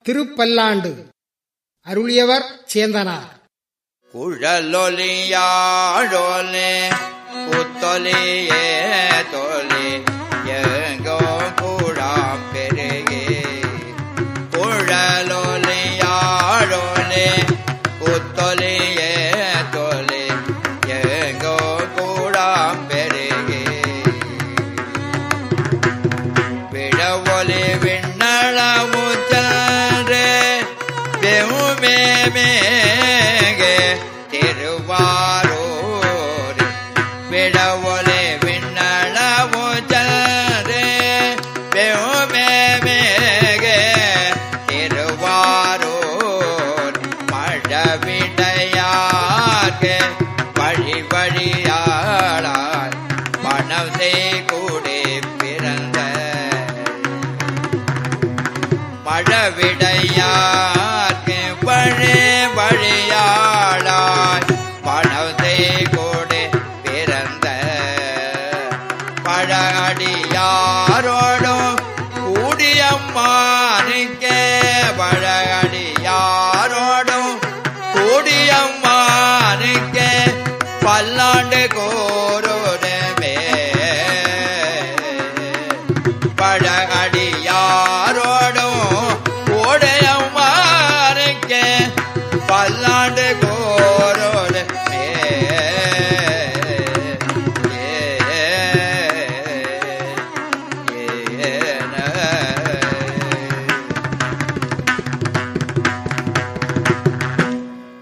திருப்பல்லாண்டு அருளியவர் சேந்தனார் குழலொலியாழொலே புத்தொலியே தொலி எங்கோ கூழாம் பெருகே குழலொலியாழொலே புத்தொலியே தொலி எங்கோ கூழாம் பெருகே விழவொலி விண்ணளமுச்சரே பெருமே மேகே திருவாரூர் விழவொலி விண்ணளமுச்சரே பெருமே மேகே திருவாரூர் மழவிடையார்க்கு வழி வழியாளார் மனம் கூடி பிறந்த மழவிடையா